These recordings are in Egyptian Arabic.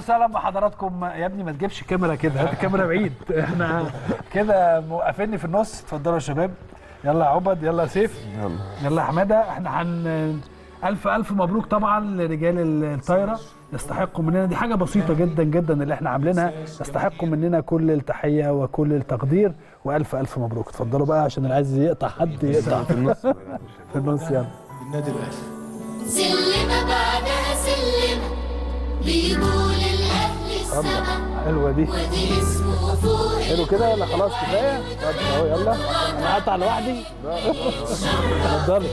وسهلا بحضراتكم يا ابني ما تجيبش كاميرا كده هات الكاميرا بعيد احنا كده موقفيني في النص اتفضلوا يا شباب يلا يا عبد يلا يا سيف يلا يلا يا حماده احنا هن الف الف مبروك طبعا لرجال الطايره يستحقوا مننا دي حاجه بسيطه جدا جدا اللي احنا عاملينها يستحقوا مننا كل التحيه وكل التقدير والف الف مبروك اتفضلوا بقى عشان اللي عايز يقطع حد يقطع في النص في النص يلا بالنادي الاهلي سلمة بعدها سلمة بيقول الأهل السما حلوه دي ودي اسمه فوق حلو كده ولا خلاص كفايه طب اهو يلا انا هقطع لوحدي اتفضلي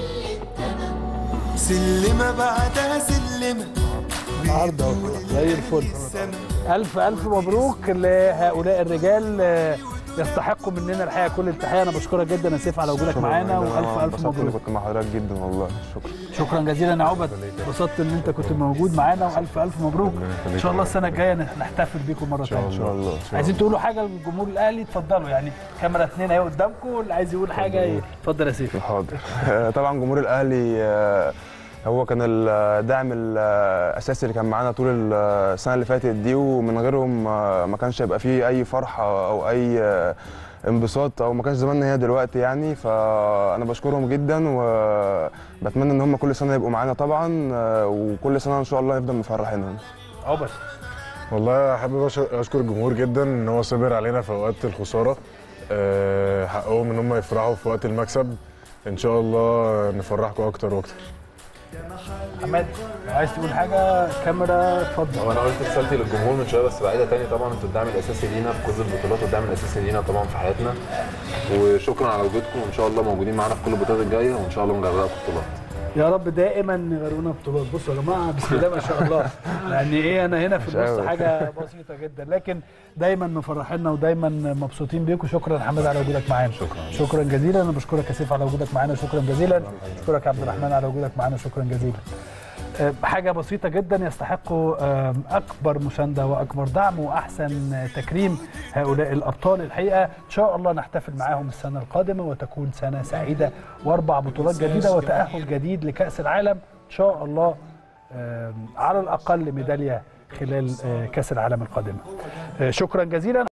سلمة بعدها سلمة النهارده اهو زي الفل الف الف مبروك لهؤلاء الرجال آه، يستحقوا مننا الحقيقه كل التحيه انا بشكرك جدا يا سيف على وجودك معانا والف الف انبسطت اني مبروك كنت مع حضرتك جدا والله شكرا شكرا جزيلا يا عبد انبسطت ان انت كنت موجود معانا والف الف مبروك ان شاء الله السنه الجايه نحتفل بيكم مره ان شاء ثانيه الله عايزين تقولوا حاجه للجمهور الاهلي اتفضلوا يعني كاميرا اتنين اهي قدامكم اللي عايز يقول حاجه ي- اتفضل يا سيف حاضر طبعا جمهور الاهلي آه، هو كان الداعم الاساسي اللي كان معانا طول السنه اللي فاتت دي ومن غيرهم آه، ما كانش هيبقى فيه اي فرحه او اي آه، انبساط او ما كانش زماننا هنا دلوقتي يعني فانا بشكرهم جدا وبتمنى ان هم كل سنه يبقوا معانا طبعا آه، وكل سنه ان شاء الله نفضل مفرحينهم عبد والله حابب أش- اشكر الجمهور جدا ان هو صبر علينا في اوقات الخساره أه حقهم ان هم يفرحوا في وقت المكسب ان شاء الله نفرحكم اكتر واكتر حماد لو عايز تقول حاجه كاميرا اتفضل هو انا قلت رسالتي للجمهور من شويه بس بعيده تاني طبعا انتوا الدعم الاساسي لينا في كل البطولات والدعم الاساسي لينا طبعا في حياتنا وشكرا على وجودكم وان شاء الله موجودين معانا في كل البطولات الجايه وان شاء الله نجربكم بطولات يا رب دائما يغرونا بطولات بصوا يا جماعه بسم الله ما شاء الله يعني ايه انا هنا في مش النص قوي. حاجه بسيطه جدا لكن دايما مفرحينا ودايما مبسوطين بيكم شكرا يا حماد على وجودك معانا شكرا شكرا جزيلا انا بشكرك يا سيف على وجودك معانا شكرا جزيلا بشكرك يا عبد الرحمن على وجودك معانا شكرا جزيلا آه، حاجة بسيطة جدا يستحقوا آه، أكبر مساندة وأكبر دعم وأحسن آه، تكريم هؤلاء الأبطال الحقيقة إن شاء الله نحتفل معاهم السنة القادمة وتكون سنة سعيدة وأربع بطولات جديدة وتأهل جديد لكأس العالم إن شاء الله آه، على الأقل ميدالية خلال آه، كأس العالم القادمة آه، شكرا جزيلا